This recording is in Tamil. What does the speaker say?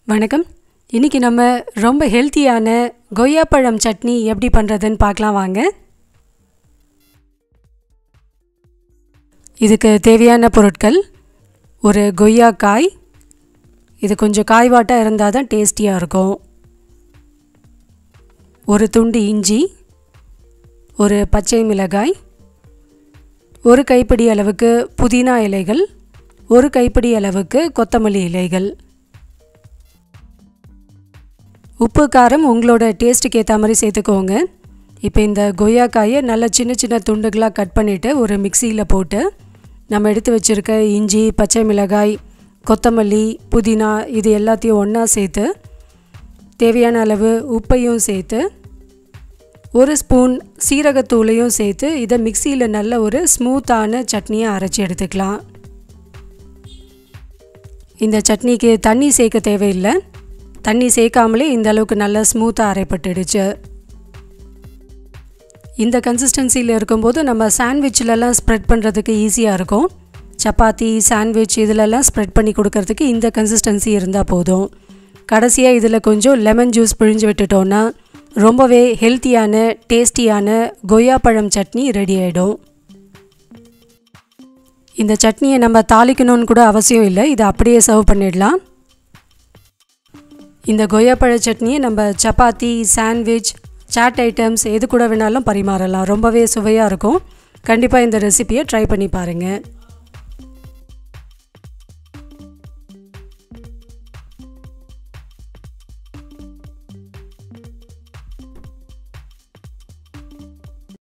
வணக்கம் இன்றைக்கி நம்ம ரொம்ப ஹெல்த்தியான கொய்யாப்பழம் சட்னி எப்படி பண்ணுறதுன்னு பார்க்கலாம் வாங்க இதுக்கு தேவையான பொருட்கள் ஒரு கொய்யாக்காய் இது கொஞ்சம் காய்வாட்டாக இருந்தால் தான் டேஸ்டியாக இருக்கும் ஒரு துண்டு இஞ்சி ஒரு பச்சை மிளகாய் ஒரு கைப்பிடி அளவுக்கு புதினா இலைகள் ஒரு கைப்பிடி அளவுக்கு கொத்தமல்லி இலைகள் உப்பு காரம் உங்களோட டேஸ்ட்டுக்கு ஏற்ற மாதிரி சேர்த்துக்கோங்க இப்போ இந்த கொய்யாக்காயை நல்லா சின்ன சின்ன துண்டுகளாக கட் பண்ணிவிட்டு ஒரு மிக்சியில் போட்டு நம்ம எடுத்து வச்சுருக்க இஞ்சி பச்சை மிளகாய் கொத்தமல்லி புதினா இது எல்லாத்தையும் ஒன்றா சேர்த்து தேவையான அளவு உப்பையும் சேர்த்து ஒரு ஸ்பூன் சீரகத்தூளையும் சேர்த்து இதை மிக்சியில் நல்ல ஒரு ஸ்மூத்தான சட்னியை அரைச்சி எடுத்துக்கலாம் இந்த சட்னிக்கு தண்ணி சேர்க்க தேவையில்லை தண்ணி சேர்க்காமலே இந்த அளவுக்கு நல்லா ஸ்மூத்தாக அரைப்பட்டுடுச்சு இந்த கன்சிஸ்டன்சியில் இருக்கும்போது நம்ம சாண்ட்விட்சிலலாம் ஸ்ப்ரெட் பண்ணுறதுக்கு ஈஸியாக இருக்கும் சப்பாத்தி சாண்ட்விச் இதிலெல்லாம் ஸ்ப்ரெட் பண்ணி கொடுக்கறதுக்கு இந்த கன்சிஸ்டன்சி இருந்தால் போதும் கடைசியாக இதில் கொஞ்சம் லெமன் ஜூஸ் பிழிஞ்சு விட்டுட்டோன்னா ரொம்பவே ஹெல்த்தியான டேஸ்டியான கொய்யாப்பழம் சட்னி ரெடி ஆகிடும் இந்த சட்னியை நம்ம தாளிக்கணும்னு கூட அவசியம் இல்லை இதை அப்படியே சர்வ் பண்ணிடலாம் இந்த கொய்யாப்பழ சட்னியை நம்ம சப்பாத்தி சாண்ட்விச் சாட் ஐட்டம்ஸ் எது கூட வேணாலும் பரிமாறலாம் ரொம்பவே சுவையாக இருக்கும் கண்டிப்பாக இந்த ரெசிபியை ட்ரை பண்ணி பாருங்கள்